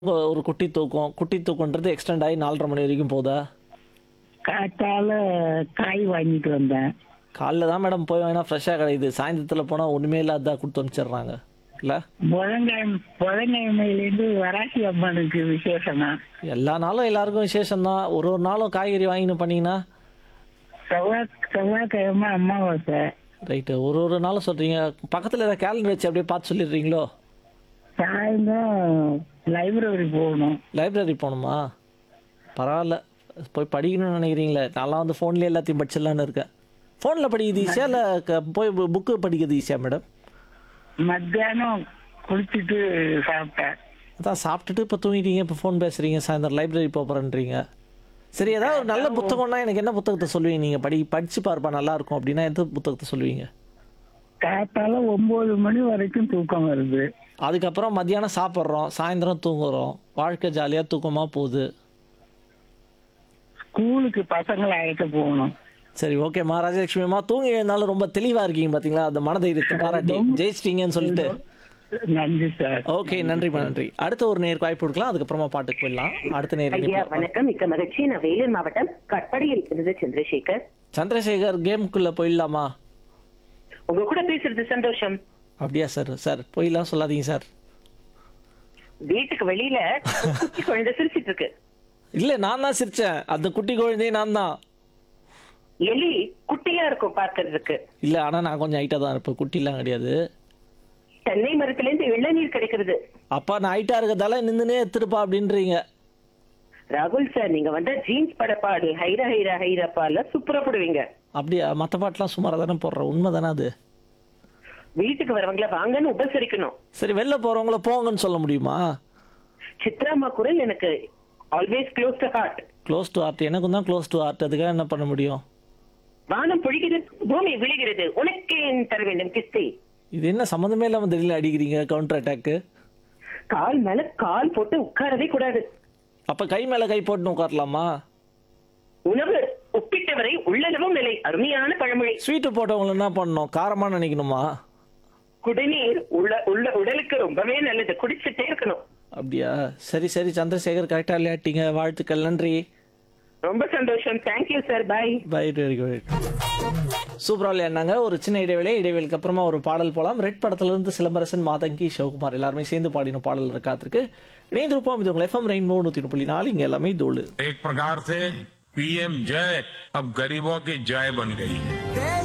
ஒரு குட்டி தூக்கம் குட்டி தூக்கம்ன்றது எக்ஸ்டெண்ட் ஆகி நாலரை மணி வரைக்கும் போதா காத்தால காய் வாங்கிட்டு வந்தேன் காலைல தான் மேடம் போய் வாங்கினா ஃப்ரெஷ்ஷாக கிடைக்குது சாயந்தரத்தில் போனால் ஒன்றுமே இல்லாத கொடுத்து அனுப்பிச்சிடுறாங்க இல்லை புதன்கிழமை புதன்கிழமையிலேருந்து வராசி அம்மனுக்கு விசேஷமா எல்லா நாளும் எல்லாருக்கும் விசேஷம்தான் ஒரு ஒரு நாளும் காய்கறி வாங்கின்னு பண்ணீங்கன்னா செவ்வாய் செவ்வாய்க்கிழமை அமாவாசை ரைட்டு ஒரு ஒரு நாளும் சொல்கிறீங்க பக்கத்தில் ஏதாவது கேலண்டர் வச்சு அப்படியே பார்த்து சொல்லிடுறீங்களோ சாயந்தரம் லைப்ரரி போகணும் லைப்ரரி போகணுமா பரவாயில்ல போய் படிக்கணும்னு நினைக்கிறீங்களே நான்லாம் வந்து ஃபோன்லேயே எல்லாத்தையும் படிச்சிடலான்னு இருக்கேன் ஃபோனில் படிக்கிறது ஈஸியாக இல்லை போய் புக்கு படிக்கிறது ஈஸியாக மேடம் மத்தியானம் குளிச்சுட்டு சாப்பிட்டேன் அதான் சாப்பிட்டுட்டு இப்போ தூங்கிட்டீங்க இப்போ ஃபோன் பேசுகிறீங்க சாயந்தரம் லைப்ரரி போகிறேன்றீங்க சரி ஏதாவது ஒரு நல்ல புத்தகம்னா எனக்கு என்ன புத்தகத்தை சொல்லுவீங்க நீங்கள் படி படித்து பார்ப்பா நல்லா இருக்கும் அப்படின்னா எந்த புத்தகத்தை சொல்லுவீங்க காத்தால ஒன்பது மணி வரைக்கும் தூக்கம் வருது அதுக்கப்புறம் மத்தியானம் சாப்பிட்றோம் சாயந்தரம் தூங்குறோம் வாழ்க்கை ஜாலியாக தூக்கமாக போகுது ஸ்கூலுக்கு பசங்களை அழைக்க போகணும் சரி ஓகே மகாராஜலட்சுமிமா தூங்கி எழுந்தாலும் ரொம்ப தெளிவாக இருக்கீங்க பார்த்தீங்களா அந்த மனதைரியத்தை பாராட்டி ஜெயிச்சிட்டீங்கன்னு சொல்லிட்டு நன்றி சார் ஓகே நன்றிம்மா நன்றி அடுத்த ஒரு நேருக்கு வாய்ப்பு கொடுக்கலாம் அதுக்கப்புறமா பாட்டுக்கு போயிடலாம் அடுத்த நேர் ஐயா இணைப்பு. வணக்கம் மிக்க மகிழ்ச்சி நான் வேலூர் மாவட்டம் கட்படியில் இருந்து சந்திரசேகர் சந்திரசேகர் கேமுக்குள்ளே போயிடலாமா உங்க கூட பேசுறது சந்தோஷம் அப்படியா சார் சார் போயிடலாம் சொல்லாதீங்க சார் வீட்டுக்கு வெளியில ஒரு குட்டி குழந்தை சிரிச்சிட்டு இருக்கு இல்லை நான் தான் சிரிச்சேன் அந்த குட்டி குழந்தையும் நான் தான் எலி குட்டியா இருக்கும் பார்க்கிறதுக்கு இல்லை ஆனால் நான் கொஞ்சம் ஹைட்டாக தான் இருப்பேன் குட்டிலாம் கிடையாது தென்னை மரத்துல இருந்து இளநீர் கிடைக்கிறது அப்பா நான் ஹைட்டாக இருக்கிறதால நின்றுனே எடுத்துருப்பா அப்படின்றீங்க ராகுல் சார் நீங்க வந்தா ஜீன்ஸ் படப்பாடு ஹைரா ஹைரா ஹைராப்பால சூப்பரா போடுவீங்க அப்படியா மற்ற பாட்டெலாம் சுமாராக தானே போடுறேன் உண்மை தானே அது வீட்டுக்கு வரவங்கள வாங்கன்னு உபசரிக்கணும் சரி வெளில போகிறவங்கள போங்கன்னு சொல்ல முடியுமா சித்ராமா குரல் எனக்கு always close to heart close to heart எனக்கும் தான் க்ளோஸ் டு ஆர்ட் அதுக்காக என்ன பண்ண முடியும் வானம் பொழிகிறது பூமி விழுகிறது உனக்கே தர வேண்டும் கிஸ்தி இது என்ன சம்மந்தமே இல்லாமல் திடீர்னு அடிக்கிறீங்க கவுண்டர் அட்டாக்கு கால் மேல கால் போட்டு உட்காரவே கூடாது அப்போ கை மேலே கை போட்டு உட்காரலாமா உணவு ஒப்பிட்டவரை உள்ளளவும் நிலை அருமையான பழமொழி ஸ்வீட்டு போட்டவங்களை என்ன பண்ணணும் காரமாக நினைக்கணுமா குடிநீர் உள்ள உள்ள உடலுக்கு ரொம்பவே நல்லது குடிச்சிட்டே இருக்கணும் அப்படியா சரி சரி சந்திரசேகர் கரெக்டாக விளையாட்டிங்க வாழ்த்துக்கள் நன்றி ரொம்ப சந்தோஷம் thank you sir bye bye very good சூப்பராக விளையாடினாங்க ஒரு சின்ன இடைவேளை இடைவேளைக்கு அப்புறமா ஒரு பாடல் போலாம் ரெட் படத்துல சிலம்பரசன் மாதங்கி சிவகுமார் எல்லாருமே சேர்ந்து பாடின பாடல் இருக்காத்திருக்கு இணைந்திருப்போம் இது உங்கள் எஃப்எம் ரெயின்போ நூற்றி புள்ளி நாலு இங்கே எல்லாமே தோழு एक प्रकार से पीएम जय अब गरीबों की जय बन गई है